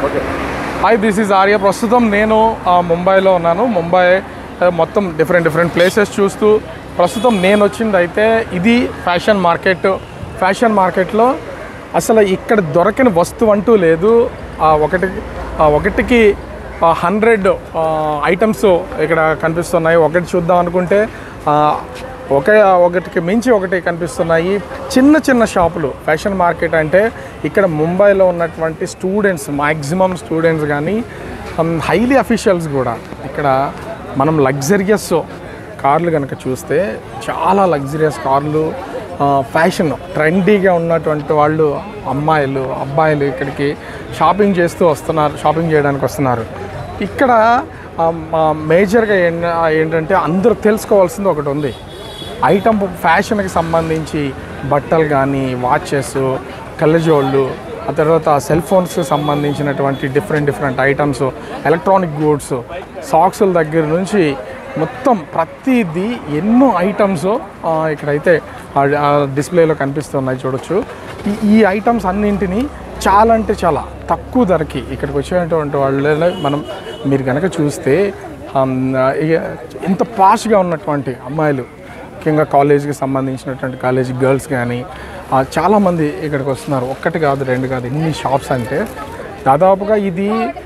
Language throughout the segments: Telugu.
హాయ్ దిస్ ఈజ్ ఆర్య ప్రస్తుతం నేను ఆ, ముంబైలో ఉన్నాను ముంబై ఆ, మొత్తం డిఫరెంట్ డిఫరెంట్ ప్లేసెస్ చూస్తూ ప్రస్తుతం నేను వచ్చింది అయితే ఇది ఫ్యాషన్ మార్కెట్ ఫ్యాషన్ మార్కెట్లో అసలు ఇక్కడ దొరకని వస్తువు అంటూ లేదు ఆ, ఒకటి ఆ, ఒకటికి హండ్రెడ్ ఐటమ్స్ ఇక్కడ కనిపిస్తున్నాయి ఒకటి చూద్దాం అనుకుంటే ఆ, ఒక ఒకటికి మించి ఒకటి కనిపిస్తున్నాయి చిన్న చిన్న షాపులు ఫ్యాషన్ మార్కెట్ అంటే ఇక్కడ ముంబైలో ఉన్నటువంటి స్టూడెంట్స్ మ్యాక్సిమం స్టూడెంట్స్ కానీ హైలీ అఫీషియల్స్ కూడా ఇక్కడ మనం లగ్జరియస్ కార్లు కనుక చూస్తే చాలా లగ్జరియస్ కార్లు ఫ్యాషన్ ట్రెండీగా ఉన్నటువంటి వాళ్ళు అమ్మాయిలు అబ్బాయిలు ఇక్కడికి షాపింగ్ చేస్తూ వస్తున్నారు షాపింగ్ చేయడానికి వస్తున్నారు ఇక్కడ మేజర్గా ఏంటంటే అందరూ తెలుసుకోవాల్సింది ఒకటి ఉంది ఐటమ్ ఫ్యాషన్కి సంబంధించి బట్టలు కానీ వాచెస్ కళ్ళజోళ్ళు ఆ తర్వాత సెల్ ఫోన్స్కి సంబంధించినటువంటి different different items electronic goods సాక్సుల దగ్గర నుంచి మొత్తం ప్రతిదీ ఎన్నో ఐటమ్స్ ఇక్కడైతే డిస్ప్లేలో కనిపిస్తున్నాయి చూడొచ్చు ఈ ఈ ఐటమ్స్ అన్నింటినీ చాలా అంటే చాలా తక్కువ ధరకి ఇక్కడికి వచ్చేటువంటి వాళ్ళ మనం మీరు కనుక చూస్తే ఆమ్, ఇక ఎంత పాష్గా ఉన్నటువంటి అమ్మాయిలు ముఖ్యంగా కాలేజీకి సంబంధించినటువంటి కాలేజ్ గర్ల్స్ కానీ ఆ, చాలామంది ఇక్కడికి వస్తున్నారు ఒక్కటి కాదు రెండు కాదు ఎన్ని షాప్స్ అంటే దాదాపుగా ఇది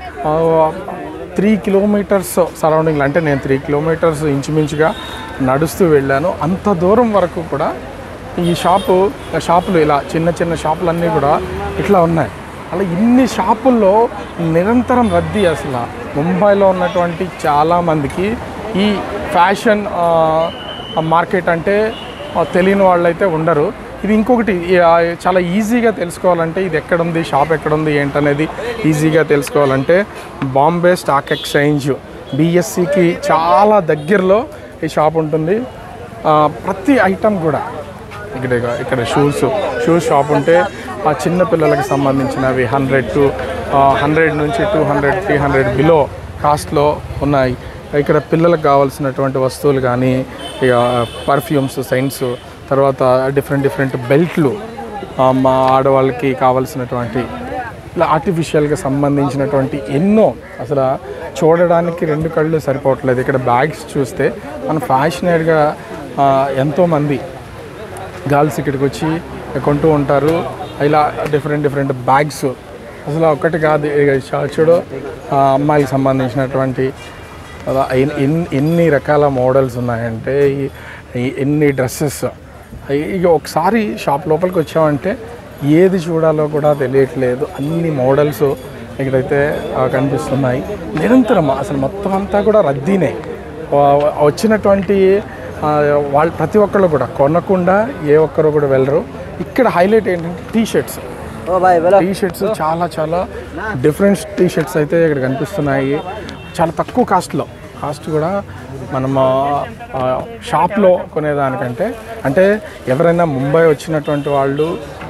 త్రీ కిలోమీటర్స్ సరౌండింగ్లో అంటే నేను త్రీ కిలోమీటర్స్ ఇంచుమించుగా నడుస్తూ వెళ్ళాను అంత దూరం వరకు కూడా ఈ షాపు షాపులు ఇలా చిన్న చిన్న షాపులన్నీ కూడా ఇట్లా ఉన్నాయి అలా ఇన్ని షాపుల్లో నిరంతరం రద్దీ అసలు ముంబైలో ఉన్నటువంటి చాలామందికి ఈ ఫ్యాషన్ ఆ, మార్కెట్ అంటే ఆ, తెలియని వాళ్ళైతే ఉండరు ఇది ఇంకొకటి ఈ, ఆ, చాలా ఈజీగా తెలుసుకోవాలంటే ఇది ఎక్కడుంది షాప్ ఎక్కడుంది ఏంటనేది ఈజీగా తెలుసుకోవాలంటే బాంబే స్టాక్ ఎక్స్చేంజ్ బిఎస్సికి చాలా దగ్గరలో ఈ షాప్ ఉంటుంది ఆ, ప్రతి ఐటమ్ కూడా ఇక్కడ ఇక్కడ షూస్ షూస్ షాప్ ఉంటే ఆ చిన్న పిల్లలకి సంబంధించినవి హండ్రెడ్ టు హండ్రెడ్ నుంచి two hundred three hundred below కాస్ట్లో ఉన్నాయి ఇక్కడ పిల్లలకు కావాల్సినటువంటి వస్తువులు కానీ ఇక పర్ఫ్యూమ్స్ సైన్స్ తర్వాత డిఫరెంట్ డిఫరెంట్ బెల్ట్లు ఆ, మా ఆడవాళ్ళకి కావాల్సినటువంటి ఇలా ఆర్టిఫిషియల్గా సంబంధించినటువంటి ఎన్నో అసలు చూడడానికి రెండు కళ్ళు సరిపోవట్లేదు ఇక్కడ బ్యాగ్స్ చూస్తే మనం ఫ్యాషనేట్గా ఎంతోమంది గర్ల్స్ ఇక్కడికి వచ్చి కొంటూ ఉంటారు ఇలా డిఫరెంట్ డిఫరెంట్ బ్యాగ్స్ అసలు ఒకటి కాదు ఇక చూ- చూడు ఆ అమ్మాయికి సంబంధించినటువంటి అలా ఎన్- ఎన్- ఎన్ని రకాల మోడల్స్ ఉన్నాయంటే ఈ- ఈ ఎన్ని డ్రెస్సెస్ ఇక ఒకసారి షాప్ లోపలికి వచ్చామంటే ఏది చూడాలో కూడా తెలియట్లేదు అన్ని మోడల్స్ ఇక్కడైతే ఆ, కనిపిస్తున్నాయి నిరంతరం అసలు మొత్తం అంతా కూడా రద్దీనే వా- వచ్చినటువంటి ఆ, వాళ్ళు ప్రతి ఒక్కళ్ళు కూడా కొనకుండా ఏ ఒక్కరు కూడా వెళ్ళరు ఇక్కడ హైలైట్ ఏంటంటే టీ షర్ట్స్ ओ भाई बोलो టీ షర్ట్స్ చాలా చాలా డిఫరెంట్ టీ షర్ట్స్ అయితే ఇక్కడ కనిపిస్తున్నాయి చాలా తక్కువ కాస్ట్లో కాస్ట్ కూడా మనం ఆ, షాప్లో కొనేదానికంటే అంటే ఎవరైనా ముంబై వచ్చినటువంటి వాళ్ళు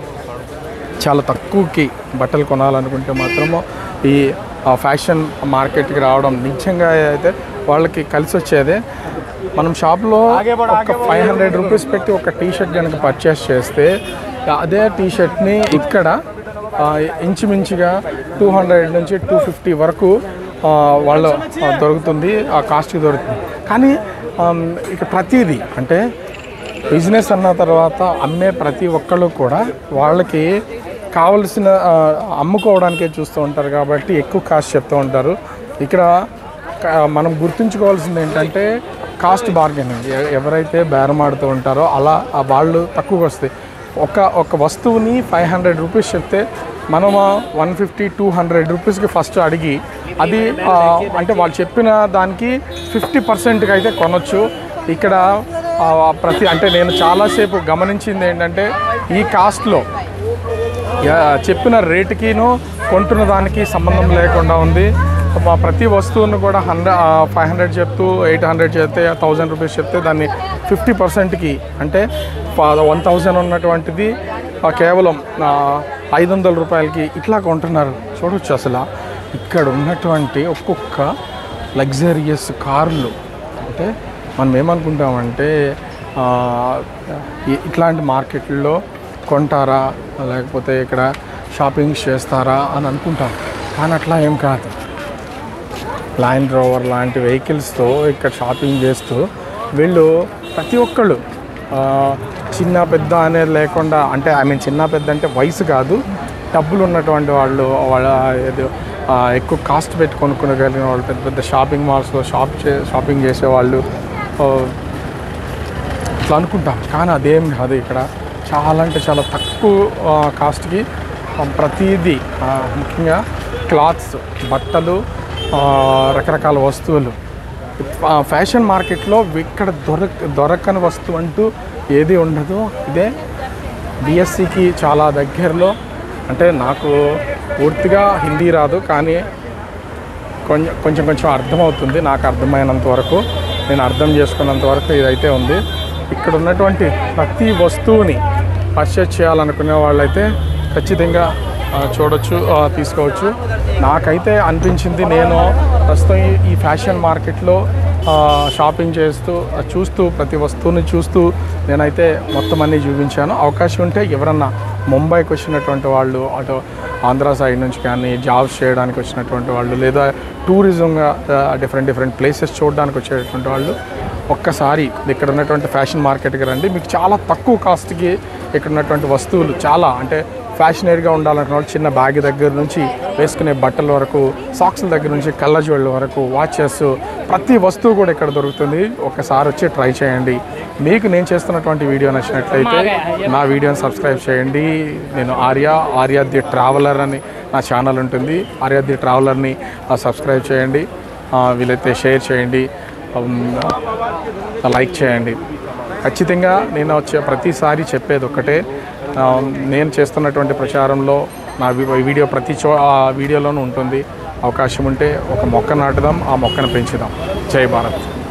చాలా తక్కువకి బట్టలు కొనాలనుకుంటే మాత్రము ఈ ఆ, ఫ్యాషన్ మార్కెట్కి రావడం నిజంగా అయితే వాళ్ళకి కలిసి వచ్చేదే మనం షాప్లో ఒక ఫైవ్ హండ్రెడ్ రూపీస్ పెట్టి ఒక టీ షర్ట్ కనుక పర్చేస్ చేస్తే అదే టీ షర్ట్ని ఇక్కడ ఆ, ఇంచుమించుగా టూ హండ్రెడ్ నుంచి టూ ఫిఫ్టీ వరకు ఆ, వాళ్ళు ఆ, దొరుకుతుంది ఆ కాస్ట్కి దొరుకుతుంది కానీ ఆమ్, ఇక ప్రతిదీ అంటే బిజినెస్ అన్న తర్వాత అమ్మే ప్రతి ఒక్కళ్ళు కూడా వాళ్ళకి కావలసిన ఆ, అమ్ముకోవడానికే చూస్తూ ఉంటారు కాబట్టి ఎక్కువ కాస్ట్ చెప్తూ ఉంటారు ఇక్కడ క- మనం గుర్తుంచుకోవాల్సింది ఏంటంటే కాస్ట్ బార్గెనింగ్ ఎ- ఎవరైతే బేరమాడుతూ ఉంటారో అలా ఆ వాళ్ళు తక్కువగా వస్తాయి ఒక ఒక వస్తువుని ఫైవ్ హండ్రెడ్ రూపీస్ చెప్తే మనం వన్ ఫిఫ్టీ టూ హండ్రెడ్ రూపీస్కి ఫస్ట్ అడిగి అది ఆ, అంటే వాళ్ళు చెప్పిన దానికి ఫిఫ్టీ పర్సెంట్కి అయితే కొనొచ్చు ఇక్కడ ఆ, ప్రతి అంటే నేను చాలాసేపు గమనించింది ఏంటంటే ఈ కాస్ట్లో యా, చెప్పిన రేటుకిను కొంటున్న దానికి సంబంధం లేకుండా ఉంది మా ప్రతి వస్తువును కూడా హండ్రెడ్ ఫైవ్ హండ్రెడ్ చెప్తూ ఎయిట్ హండ్రెడ్ చెప్తే థౌజండ్ రూపీస్ చెప్తే దాన్ని ఫిఫ్టీ పర్సెంట్కి అంటే వన్ థౌజండ్ ఉన్నటువంటిది ఆ, కేవలం ఐదు వందల రూపాయలకి ఇట్లా కొంటున్నారు చూడొచ్చు అసలు ఇక్కడ ఉన్నటువంటి ఒక్కొక్క లగ్జరియస్ కార్లు అంటే మనం ఏమనుకుంటామంటే ఆ, ఇ- ఇట్లాంటి మార్కెట్లో కొంటారా లేకపోతే ఇక్కడ షాపింగ్ చేస్తారా అని అనుకుంటాం కానీ అట్లా ఏం కాదు ల్యాండ్ రోవర్ లాంటి వెహికల్స్తో ఇక్కడ షాపింగ్ చేస్తూ వీళ్ళు ప్రతి ఒక్కళ్ళు ఆ, చిన్న పెద్ద అనేది లేకుండా అంటే ఐ మీన్ చిన్న పెద్ద అంటే వయసు కాదు డబ్బులు ఉన్నటువంటి వాళ్ళు వాళ్ళ ఏదో ఆ, ఎక్కువ కాస్ట్ పెట్టి కొనుక్కోగలిగిన వాళ్ళు పెద్ద పెద్ద షాపింగ్ మాల్స్లో షాప్ చే షాపింగ్ చేసేవాళ్ళు ఆ, ఇట్లా అనుకుంటాం కానీ అదేం కాదు ఇక్కడ చాలా అంటే చాలా తక్కువ ఆ, కాస్ట్కి ఆ, ప్రతిదీ ఆ, ముఖ్యంగా క్లాత్స్ బట్టలు ఆ, రకరకాల వస్తువులు ఆ, ఫ్యాషన్ మార్కెట్లో ఇక్కడ దొరక దొరకని వస్తువు అంటూ ఏది ఉండదు ఇదే బిఎస్సికి చాలా దగ్గరలో అంటే నాకు పూర్తిగా హిందీ రాదు కానీ కొంచెం కొంచెం కొంచెం అర్థమవుతుంది నాకు అర్థమైనంత వరకు నేను అర్థం చేసుకున్నంత వరకు ఇదైతే ఉంది ఇక్కడ ఉన్నటువంటి ప్రతి వస్తువుని పర్చేజ్ చేయాలనుకునే వాళ్ళైతే ఖచ్చితంగా ఆ, చూడొచ్చు ఆ, తీసుకోవచ్చు నాకైతే అనిపించింది నేను ప్రస్తుతం ఈ- ఈ ఫ్యాషన్ మార్కెట్లో ఆ, షాపింగ్ చేస్తూ ఆ, చూస్తూ ప్రతి వస్తువుని చూస్తూ నేనైతే మొత్తం అన్నీ చూపించాను అవకాశం ఉంటే ఎవరన్నా ముంబైకి వచ్చినటువంటి వాళ్ళు అటు ఆంధ్ర సైడ్ నుంచి కానీ జాబ్స్ చేయడానికి వచ్చినటువంటి వాళ్ళు లేదా టూరిజంగా డిఫరెంట్ డిఫరెంట్ ప్లేసెస్ చూడడానికి వచ్చేటువంటి వాళ్ళు ఒక్కసారి ఇక్కడ ఉన్నటువంటి ఫ్యాషన్ మార్కెట్కి రండి మీకు చాలా తక్కువ కాస్ట్కి ఇక్కడ ఉన్నటువంటి వస్తువులు చాలా అంటే ఫ్యాషనరీగా ఉండాలనుకున్న వాళ్ళు చిన్న బ్యాగ్ దగ్గర నుంచి వేసుకునే బట్టల వరకు సాక్స్ల దగ్గర నుంచి కళ్ళజోళ్ళ వరకు వాచెస్ ప్రతి వస్తువు కూడా ఇక్కడ దొరుకుతుంది ఒకసారి వచ్చి ట్రై చేయండి మీకు నేను చేస్తున్నటువంటి వీడియో నచ్చినట్లయితే నా వీడియోని సబ్స్క్రైబ్ చేయండి నేను ఆర్య ఆర్య ది ట్రావెలర్ అని నా ఛానల్ ఉంటుంది ఆర్య ది ట్రావెలర్ని సబ్స్క్రైబ్ చేయండి ఆ, వీలైతే షేర్ చేయండి ఉమ్, లైక్ చేయండి ఖచ్చితంగా నేను వచ్చే ప్రతిసారి చెప్పేది ఒకటే ఆ, నేను చేస్తున్నటువంటి ప్రచారంలో నా వి- వీడియో ప్రతి చో ఆ వీడియోలోనూ ఉంటుంది అవకాశం ఉంటే ఒక మొక్క నాటుదాం ఆ మొక్కను పెంచుదాం జై భారత్